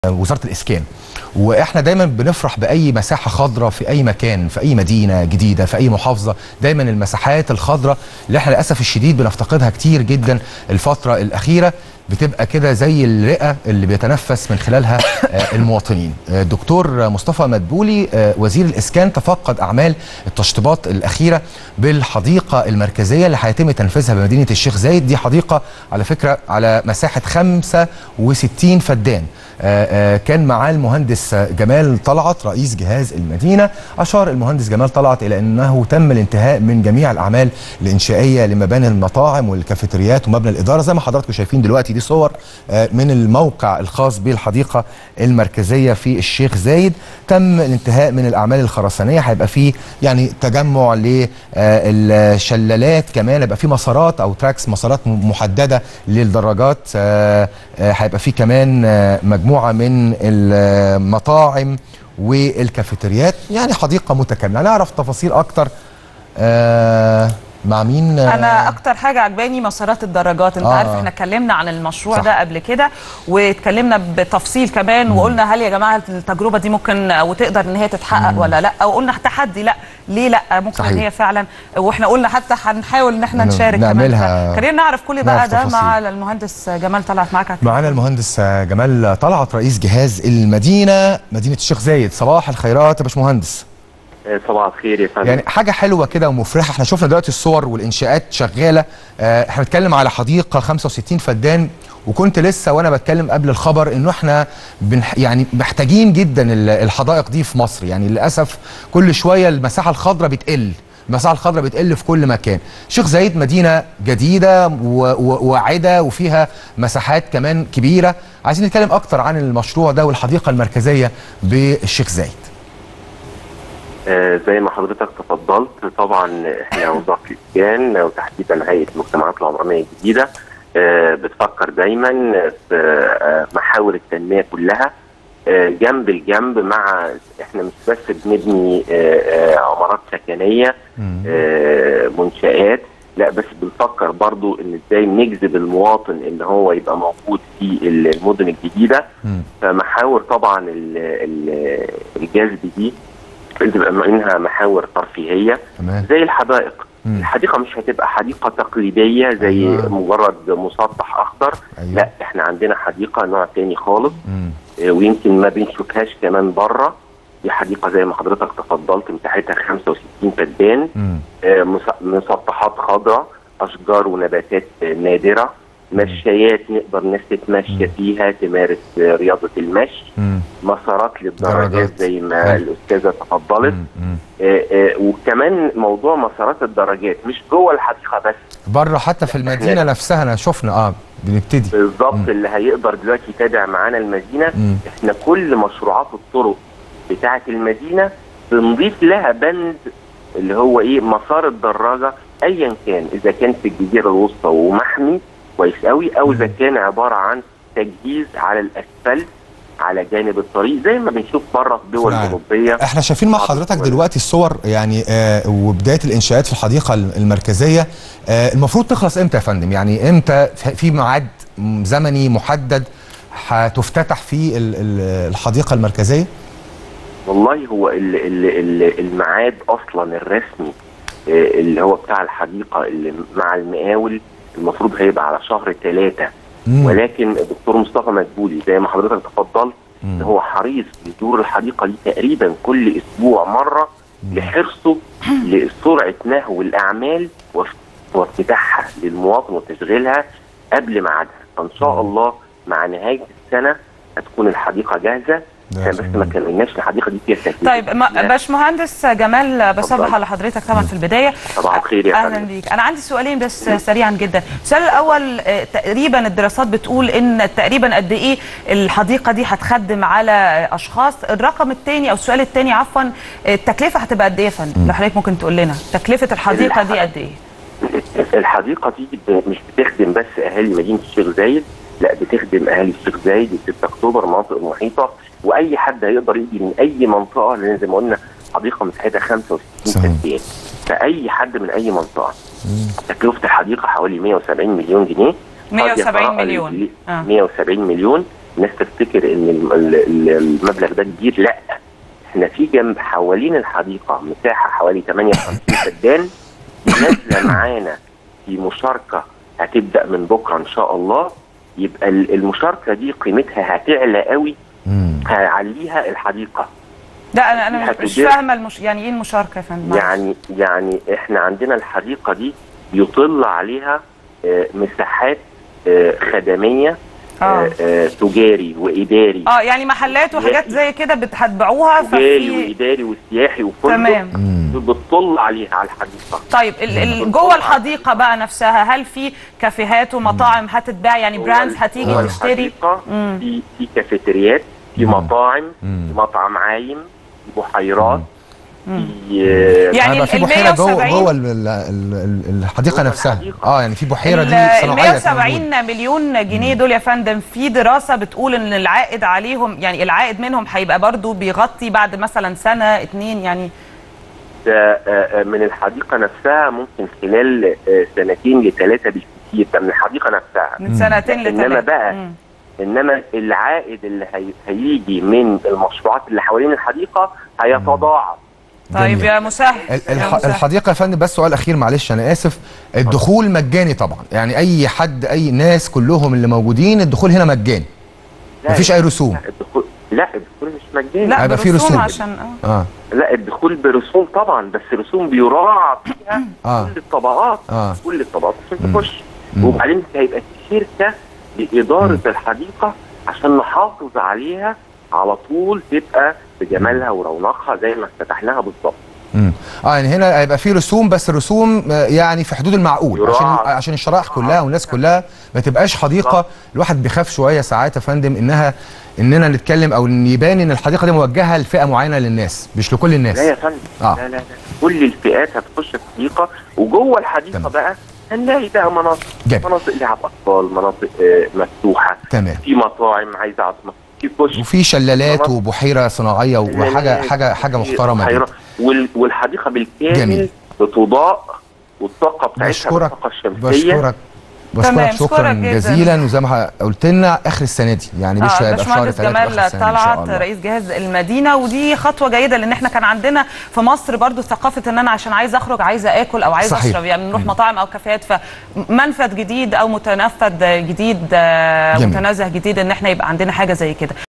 وزاره الاسكان واحنا دايما بنفرح باي مساحه خضراء في اي مكان في اي مدينه جديده في اي محافظه دايما المساحات الخضراء اللي احنا للاسف الشديد بنفتقدها كتير جدا الفتره الاخيره بتبقى كده زي الرئه اللي بيتنفس من خلالها آه، المواطنين آه، الدكتور مصطفى مدبولي آه، وزير الاسكان تفقد اعمال التشطيبات الاخيره بالحديقه المركزيه اللي هيتم تنفيذها بمدينه الشيخ زايد دي حديقه على فكره على مساحه 65 فدان آه، آه، كان معاه المهندس جمال طلعت رئيس جهاز المدينه اشار المهندس جمال طلعت الى انه تم الانتهاء من جميع الاعمال الانشائيه لمباني المطاعم والكافيتريات ومبنى الاداره زي ما حضراتكم شايفين دلوقتي دي صور آه، من الموقع الخاص بالحديقه المركزيه في الشيخ زايد تم الانتهاء من الاعمال الخرسانيه هيبقى فيه يعني تجمع للشلالات كمان هيبقى فيه مسارات او تراكس مسارات م- محدده للدراجات آه، آه، هيبقى فيه كمان آه، مجموعه من المطاعم والكافيتريات يعني حديقه متكامله هنعرف تفاصيل اكتر آه، مع مين آه، انا اكتر حاجه عجباني مسارات الدرجات انت آه. آه. عارف احنا اتكلمنا عن المشروع صح. ده قبل كده واتكلمنا بتفصيل كمان وقلنا هل يا جماعه التجربه دي ممكن وتقدر ان هي تتحقق ولا لا وقلنا تحدي لا ليه لا ممكن صحيح. ان هي فعلا واحنا قلنا حتى هنحاول ان احنا ن- نشارك نعملها. كمان خلينا نعرف كل بقى نعرف ده تفاصيل. مع المهندس جمال طلعت معاك معانا المهندس جمال طلعت رئيس جهاز المدينه مدينه الشيخ زايد صباح الخيرات يا باشمهندس صباح الخير يا فندم يعني حاجه حلوه كده ومفرحه احنا شفنا دلوقتي الصور والانشاءات شغاله آه، احنا بنتكلم على حديقه 65 فدان وكنت لسه وانا بتكلم قبل الخبر انه احنا بنح يعني محتاجين جدا ال- الحدائق دي في مصر يعني للاسف كل شويه المساحه الخضراء بتقل المساحه الخضراء بتقل في كل مكان شيخ زايد مدينه جديده و- و- واعده وفيها مساحات كمان كبيره عايزين نتكلم اكتر عن المشروع ده والحديقه المركزيه بالشيخ زايد آه زي ما حضرتك تفضلت طبعا احنا وزاره الاسكان وتحديدا هيئه المجتمعات العمرانيه الجديده آه بتفكر دايما في آه محاور التنميه كلها آه جنب الجنب مع احنا مش بس بنبني آه آه عمارات سكنيه آه منشآت لا بس بنفكر برضو ان ازاي نجذب المواطن ان هو يبقى موجود في المدن الجديده مم. فمحاور طبعا ال- ال- الجذب دي بتبقى منها محاور ترفيهيه تمام زي الحدائق مم. الحديقه مش هتبقى حديقه تقليديه زي أيوة. مجرد مسطح اخضر أيوة. لا احنا عندنا حديقه نوع تاني خالص مم. آه، ويمكن ما بنشوفهاش كمان بره دي حديقه زي ما حضرتك تفضلت مساحتها 65 فدان مم. آه، مس- مسطحات خضراء اشجار ونباتات آه، نادره مشايات نقدر الناس تتمشى فيها تمارس آه، رياضه المشي مم. مسارات للدراجات درجات. زي ما حلو. الاستاذه تفضلت مم. مم. آه، آه، وكمان موضوع مسارات الدرجات مش جوه الحديقه بس بره حتى في المدينه نفسها انا شفنا اه بنبتدي بالظبط مم. اللي هيقدر دلوقتي يتابع معانا المدينه مم. احنا كل مشروعات الطرق بتاعه المدينه بنضيف لها بند اللي هو ايه مسار الدراجه ايا كان اذا كان في الجزيره الوسطى ومحمي كويس قوي او اذا كان عباره عن تجهيز على الاسفلت على جانب الطريق زي ما بنشوف بره في الدول فعلا. الاوروبيه احنا شايفين مع حضرتك دلوقتي الصور يعني آه وبدايه الانشاءات في الحديقه المركزيه آه المفروض تخلص امتى يا فندم يعني امتى في ميعاد زمني محدد هتفتتح فيه ال- ال- الحديقه المركزيه والله هو ال- ال- ال- الميعاد اصلا الرسمي آه، اللي هو بتاع الحديقه اللي مع المقاول المفروض هيبقى على شهر ثلاثة مم. ولكن الدكتور مصطفى مدبولي زي ما حضرتك تفضلت مم. هو حريص يزور الحديقه دي تقريبا كل اسبوع مره لحرصه لسرعه نهو الاعمال واف- وافتتاحها للمواطن وتشغيلها قبل ميعادها فان شاء الله مع نهايه السنه هتكون الحديقه جاهزه ده احنا بس ما كملناش الحديقه دي فيها تكليف طيب ما- لا، باشمهندس جمال بصبح اتفضل. على حضرتك طبعا في البدايه صباح الخير يا اهلا فندم. بيك انا عندي سؤالين بس سريعا جدا السؤال الاول آه، تقريبا الدراسات بتقول ان تقريبا قد ايه الحديقه دي هتخدم على اشخاص الرقم الثاني او السؤال الثاني عفوا آه، التكلفه هتبقى قد ايه يا فندم لو حضرتك ممكن تقول لنا تكلفه الحديقه دي قد ايه الحديقه دي ب- مش بتخدم بس اهالي مدينه الشيخ زايد لا بتخدم اهالي الشيخ زايد و6 اكتوبر المناطق المحيطه واي حد هيقدر يجي من اي منطقه لان زي ما قلنا حديقه مساحتها 65 صحيح. فدان فاي حد من اي منطقه تكلفه الحديقه حوالي 170 مليون جنيه 170 قد يتراءى مليون. ل- آه. 170 مليون الناس تفتكر ان الم- ال- ال- المبلغ ده كبير لا احنا في جنب حوالين الحديقه مساحه حوالي 58 فدان نازله معانا في مشاركه هتبدا من بكره ان شاء الله يبقى ال- المشاركه دي قيمتها هتعلى قوي مم. هيعليها الحديقه لا انا انا مش- مش هتدير- فاهمه المش... يعني ايه المشاركه يا فندم معلش. يعني يعني احنا عندنا الحديقه دي يطل عليها آه، مساحات آه، خدميه آه. آه، آه، تجاري واداري اه يعني محلات وحاجات زي كده بت- هتبيعوها تجاري ففي واداري وسياحي وفندق تمام مم. بتطل عليها على الحديقه طيب ال ال جوه الحديقه بقى نفسها هل في كافيهات ومطاعم هتتباع يعني جوه براندز ال- هتيجي جوه تشتري الحديقة مم. في في كافيتريات في مم. مطاعم مم. في مطعم عايم في بحيرات مم. في آه، يعني هيبقى في ال بحيره جوه 170 جوه ال- ال- ال- ال- الحديقه جوه نفسها الحديقة. اه يعني في بحيره ال دي ال صناعيه كانت موجودة. 170 مليون جنيه دول يا فندم في دراسه بتقول ان العائد عليهم يعني العائد منهم هيبقى برضو بيغطي بعد مثلا سنه اتنين يعني ده آه، آه، من الحديقه نفسها ممكن خلال آه، سنتين لثلاثه بالكثير ده من الحديقه نفسها من سنتين إنما لثلاثه بقى مم. انما العائد اللي هي... هيجي من المشروعات اللي حوالين الحديقه هيتضاعف طيب جميل. يا مسهل ال- يا الح... مسهل. الحديقه يا فندم بس سؤال اخير معلش انا اسف الدخول مجاني طبعا يعني اي حد اي ناس كلهم اللي موجودين الدخول هنا مجاني لا، مفيش اي رسوم لا الدخول لا الدخول مش مجاني لا هيبقى في برسوم رسوم. عشان اه اه لا الدخول برسوم طبعا بس رسوم بيراعى فيها اه كل الطبقات اه كل الطبقات عشان مم. تخش مم. وبعدين هيبقى في شركه لاداره الحديقه عشان نحافظ عليها على طول تبقى بجمالها ورونقها زي ما افتتحناها بالظبط مم. اه يعني هنا هيبقى في رسوم بس رسوم آه، يعني في حدود المعقول يراعى. عشان عشان الشرائح كلها والناس كلها ما تبقاش حديقه الواحد بيخاف شويه ساعات يا فندم انها اننا نتكلم او ان يبان ان الحديقه دي موجهه لفئه معينه للناس مش لكل الناس لا يا فندم آه. لا لا لا كل الفئات هتخش الحديقه وجوه الحديقه تمام. بقى هنلاقي بقى مناطق جميل. مناطق لعب اطفال مناطق آه، مفتوحه تمام في مطاعم عايزه عاصمه في كشك وفي شلالات مناطق- وبحيره صناعيه وحاجه حاجه حاجه محترمه بحيرة. جدا وال- والحديقه بالكامل جميل. بتضاء والطاقه بتاعتها بشكرك بالطاقه الشمسيه بشكرك تمام، بشكرك أشكرك شكرا جداً. جزيلا وزي ما قلت لنا اخر السنه دي يعني مش اه هيبقى في شهر باشمهندس 3 جمال طلعت الله رئيس جهاز المدينه ودي خطوه جيده لان احنا كان عندنا في مصر برضو ثقافه ان انا عشان عايزه اخرج عايزه اكل او عايزه صحيح. اشرب يعني نروح مطاعم او كافيهات فمنفذ جديد او متنفذ جديد آه، جميل. متنزه جديد ان احنا يبقى عندنا حاجه زي كده